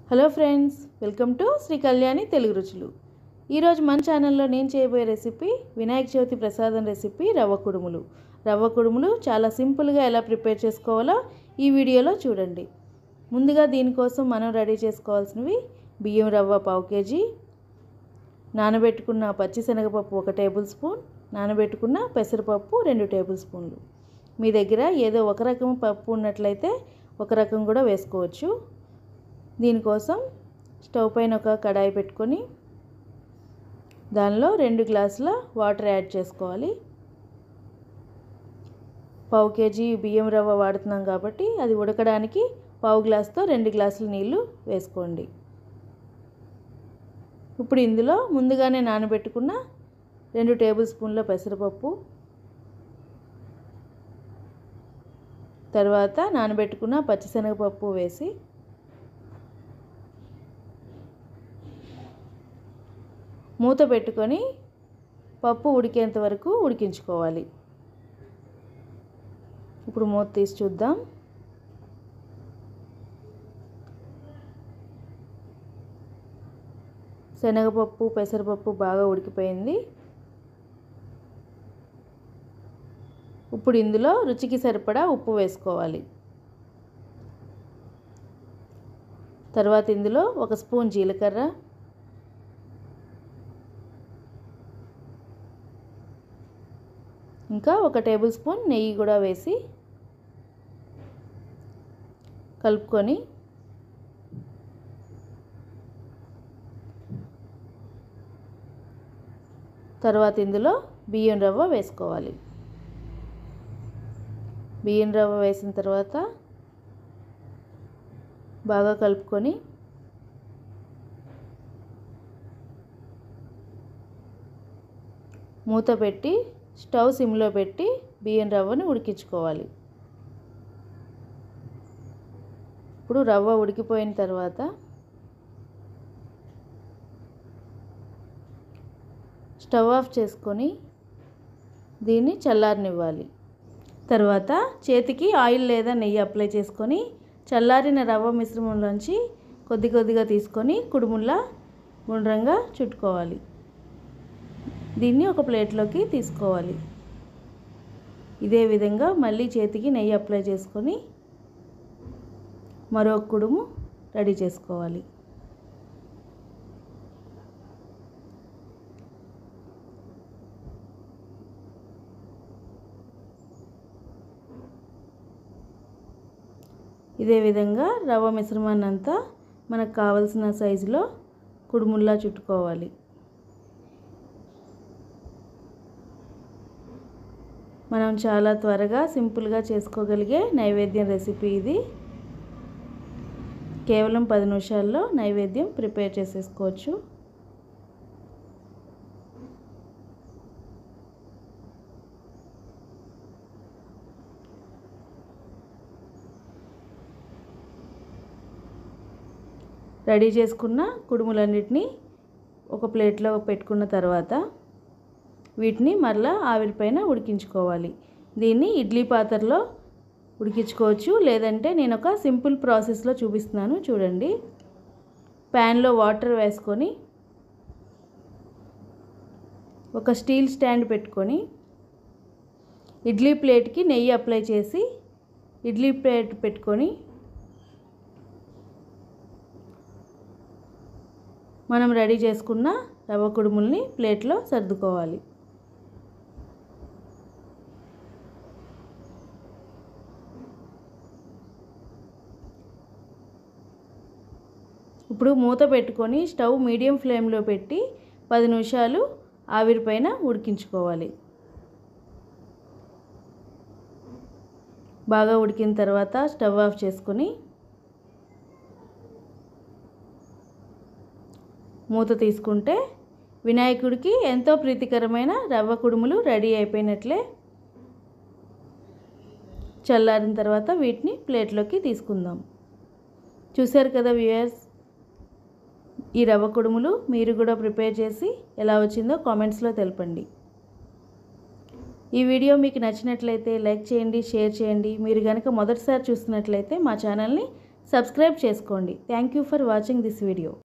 hello friends welcome to Sri Kalyani Telugu రుచులు ఈరోజు మన ఛానల్లో నేను చేయబోయే రెసిపీ వినాయక చవితి ప్రసాదం రెసిపీ రవ్వ కుడుములు రవ్వ కుడుములు చాలా సింపుల్గా ఎలా ప్రిపేర్ చేసుకోవాలో ఈ వీడియోలో చూడండి ముందుగా దీనికోసం మనం రెడీ చేసుకోవాల్సినవి బియ్యం రవ్వ పావు కేజీ నానబెట్టుకున్న పచ్చిశనగపప్పు ఒక టేబుల్ స్పూన్ నానబెట్టుకున్న పెసరపప్పు రెండు టేబుల్ స్పూన్లు మీ దగ్గర ఏదో ఒక రకం పప్పు ఉన్నట్లయితే ఒక రకం కూడా వేసుకోవచ్చు దీనికోసం స్టవ్ పైన ఒక కడాయి పెట్టుకొని దానిలో రెండు గ్లాసుల వాటర్ యాడ్ చేసుకోవాలి పావు కేజీ బియ్యం రవ్వ వాడుతున్నాం కాబట్టి అది ఉడకడానికి పావు గ్లాస్తో రెండు గ్లాసుల నీళ్ళు వేసుకోండి ఇప్పుడు ఇందులో ముందుగానే నానబెట్టుకున్న రెండు టేబుల్ స్పూన్ల పెసరపప్పు తర్వాత నానబెట్టుకున్న పచ్చిశనగపప్పు వేసి మూత పెట్టుకొని పప్పు ఉడికేంత వరకు ఉడికించుకోవాలి ఇప్పుడు మూత తీసి చూద్దాం శనగపప్పు పెసరపప్పు బాగా ఉడికిపోయింది ఇప్పుడు ఇందులో రుచికి సరిపడా ఉప్పు వేసుకోవాలి తర్వాత ఇందులో ఒక స్పూన్ జీలకర్ర ఇంకా ఒక టేబుల్ స్పూన్ నెయ్యి కూడా వేసి కలుపుకొని తర్వాత ఇందులో బియ్యం రవ్వ వేసుకోవాలి బియ్యం రవ్వ వేసిన తర్వాత బాగా కలుపుకొని మూత పెట్టి స్టవ్ సిమ్లో పెట్టి బియ్యం రవ్వను ఉడికించుకోవాలి ఇప్పుడు రవ్వ ఉడికిపోయిన తర్వాత స్టవ్ ఆఫ్ చేసుకొని దీన్ని చల్లారనివ్వాలి తర్వాత చేతికి ఆయిల్ లేదా నెయ్యి అప్లై చేసుకొని చల్లారిన రవ్వ మిశ్రమంలోంచి కొద్ది కొద్దిగా తీసుకొని కుడుముల్లా గుండ్రంగా చుట్టుకోవాలి దీన్ని ఒక ప్లేట్లోకి తీసుకోవాలి ఇదే విధంగా మళ్ళీ చేతికి నెయ్యి అప్లై చేసుకొని మరో కుడుము రెడీ చేసుకోవాలి ఇదే విధంగా రవ్వ మిశ్రమాన్ని అంతా మనకు కావలసిన సైజులో కుడుముల్లా చుట్టుకోవాలి మనం చాలా త్వరగా సింపుల్గా చేసుకోగలిగే నైవేద్యం రెసిపీ ఇది కేవలం పది నిమిషాల్లో నైవేద్యం ప్రిపేర్ చేసేసుకోవచ్చు రెడీ చేసుకున్న కుడుములన్నిటినీ ఒక ప్లేట్లో పెట్టుకున్న తర్వాత వీటిని మరలా ఆవిరిపైన ఉడికించుకోవాలి దీన్ని ఇడ్లీ పాత్రలో ఉడికించుకోవచ్చు లేదంటే నేను ఒక సింపుల్ ప్రాసెస్లో చూపిస్తున్నాను చూడండి ప్యాన్లో వాటర్ వేసుకొని ఒక స్టీల్ స్టాండ్ పెట్టుకొని ఇడ్లీ ప్లేట్కి నెయ్యి అప్లై చేసి ఇడ్లీ ప్లేట్ పెట్టుకొని మనం రెడీ చేసుకున్న రవ్వ కుడుముల్ని ప్లేట్లో సర్దుకోవాలి ఇప్పుడు మూత పెట్టుకొని స్టవ్ మీడియం ఫ్లేమ్లో పెట్టి పది నిమిషాలు ఆవిరిపైన ఉడికించుకోవాలి బాగా ఉడికిన తర్వాత స్టవ్ ఆఫ్ చేసుకొని మూత తీసుకుంటే వినాయకుడికి ఎంతో ప్రీతికరమైన రవ్వ కుడుములు రెడీ అయిపోయినట్లే చల్లారిన తర్వాత వీటిని ప్లేట్లోకి తీసుకుందాం చూశారు కదా వ్యూయర్స్ ఈ రవ్వ కుడుములు మీరు కూడా ప్రిపేర్ చేసి ఎలా వచ్చిందో కామెంట్స్లో తెలపండి ఈ వీడియో మీకు నచ్చినట్లయితే లైక్ చేయండి షేర్ చేయండి మీరు కనుక మొదటిసారి చూస్తున్నట్లయితే మా ఛానల్ని సబ్స్క్రైబ్ చేసుకోండి thank you for watching this video